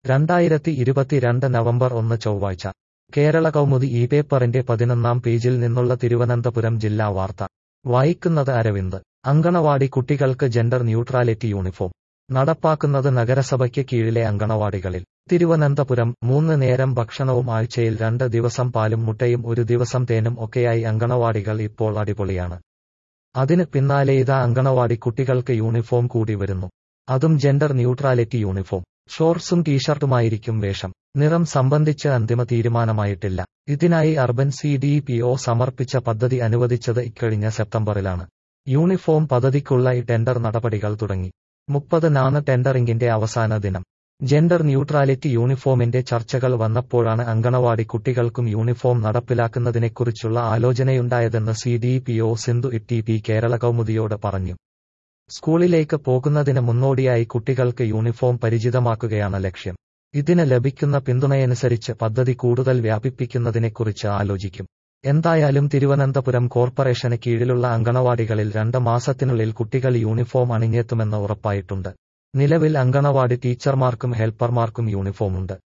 രണ്ടായിരത്തി ഇരുപത്തിരണ്ട് നവംബർ ഒന്ന് ചൊവ്വാഴ്ച കേരള കൗമുദി ഈ പേപ്പറിന്റെ പതിനൊന്നാം പേജിൽ നിന്നുള്ള തിരുവനന്തപുരം ജില്ലാ വാർത്ത വായിക്കുന്നത് അരവിന്ദ് അങ്കണവാടി കുട്ടികൾക്ക് ജെൻഡർ ന്യൂട്രാലിറ്റി യൂണിഫോം നടപ്പാക്കുന്നത് നഗരസഭയ്ക്ക് കീഴിലെ അങ്കണവാടികളിൽ തിരുവനന്തപുരം മൂന്ന് നേരം ഭക്ഷണവും ആഴ്ചയിൽ രണ്ട് ദിവസം പാലും മുട്ടയും ഒരു ദിവസം തേനും ഒക്കെയായി അങ്കണവാടികൾ ഇപ്പോൾ അടിപൊളിയാണ് അതിന് പിന്നാലെ ഇതാ അങ്കണവാടി കുട്ടികൾക്ക് യൂണിഫോം കൂടി വരുന്നു അതും ജെൻഡർ ന്യൂട്രാലിറ്റി യൂണിഫോം ഷോർട്സും ടീഷർട്ടുമായിരിക്കും വേഷം നിറം സംബന്ധിച്ച് അന്തിമ തീരുമാനമായിട്ടില്ല ഇതിനായി urban C D P O സമർപ്പിച്ച പദ്ധതി അനുവദിച്ചത് ഇക്കഴിഞ്ഞ സെപ്റ്റംബറിലാണ് യൂണിഫോം പദ്ധതിക്കുള്ള ഈ ടെൻഡർ നടപടികൾ തുടങ്ങി മുപ്പതിനാണ് ടെൻഡറിംഗിന്റെ അവസാന ദിനം ജെൻഡർ ന്യൂട്രാലിറ്റി യൂണിഫോമിന്റെ ചർച്ചകൾ വന്നപ്പോഴാണ് അങ്കണവാടി കുട്ടികൾക്കും യൂണിഫോം നടപ്പിലാക്കുന്നതിനെക്കുറിച്ചുള്ള ആലോചനയുണ്ടായതെന്ന് C D P O Sindhu ഇറ്റി പി കേരള കൗമുദിയോട് പറഞ്ഞു സ്കൂളിലേക്ക് പോകുന്നതിന് മുന്നോടിയായി കുട്ടികൾക്ക് യൂണിഫോം പരിചിതമാക്കുകയാണ് ലക്ഷ്യം ഇതിന് ലഭിക്കുന്ന പിന്തുണയനുസരിച്ച് പദ്ധതി കൂടുതൽ വ്യാപിപ്പിക്കുന്നതിനെക്കുറിച്ച് ആലോചിക്കും എന്തായാലും തിരുവനന്തപുരം കോർപ്പറേഷന് കീഴിലുള്ള അങ്കണവാടികളിൽ രണ്ട് മാസത്തിനുള്ളിൽ കുട്ടികൾ യൂണിഫോം അണിഞ്ഞെത്തുമെന്ന് ഉറപ്പായിട്ടുണ്ട് നിലവിൽ അങ്കണവാടി ടീച്ചർമാർക്കും ഹെൽപ്പർമാർക്കും യൂണിഫോമുണ്ട്